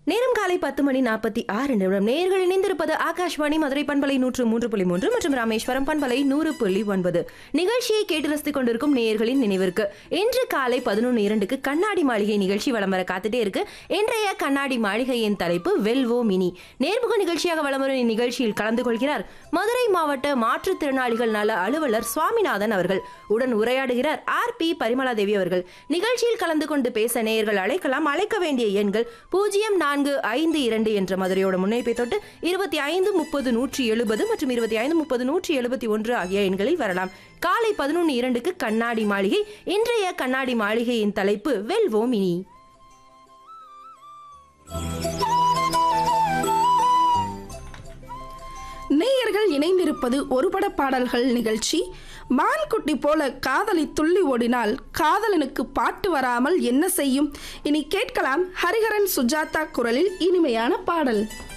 நேரம் காலை பத்து மணி நாற்பத்தி ஆறு நிமிடம் நேர்கள் இணைந்திருப்பது ஆகாஷ்வாணி மதுரை பண்பலை நூற்று மூன்று புள்ளி மூன்று மற்றும் ராமேஸ்வரம் பண்பலை நூறு புள்ளி ஒன்பது நிகழ்ச்சியை கேட்டு ரசித்துக் கொண்டிருக்கும் நேயர்களின் நினைவிற்கு இன்று காலை பதினொன்று இரண்டுக்கு கண்ணாடி மாளிகை நிகழ்ச்சி வலம் வர காத்துட்டே இருக்கு இன்றைய கண்ணாடி மாளிகையின் தலைப்பு வெல்வோ மினி நேர்முக நிகழ்ச்சியாக வலம் வரும் இந்நிகழ்ச்சியில் கலந்து கொள்கிறார் மதுரை மாவட்ட மாற்றுத்திறனாளிகள் நல அலுவலர் சுவாமிநாதன் அவர்கள் உடன் உரையாடுகிறார் ஆர் பி பரிமலாதேவி அவர்கள் நிகழ்ச்சியில் கலந்து கொண்டு பேச நேயர்கள் அழைக்கலாம் அழைக்க வேண்டிய எண்கள் பூஜ்ஜியம் நான்கு ஐந்து இரண்டு என்ற மதுரையோட முன்னைப்பை தொட்டு இருபத்தி ஐந்து முப்பது நூற்றி எழுபது மற்றும் இருபத்தி ஐந்து முப்பது நூற்றி எழுபத்தி ஒன்று ஆகிய எண்களில் வரலாம் காலை பதினொன்று இரண்டுக்கு கண்ணாடி மாளிகை இன்றைய கண்ணாடி மாளிகையின் தலைப்பு வெல்வோம் இனி நேயர்கள் இணைந்திருப்பது ஒருபட பாடல்கள் நிகழ்ச்சி மான்குட்டி போல காதலி துள்ளி ஓடினால் காதலனுக்கு பாட்டு வராமல் என்ன செய்யும் இனி கேட்கலாம் ஹரிஹரன் சுஜாதா குரலில் இனிமையான பாடல்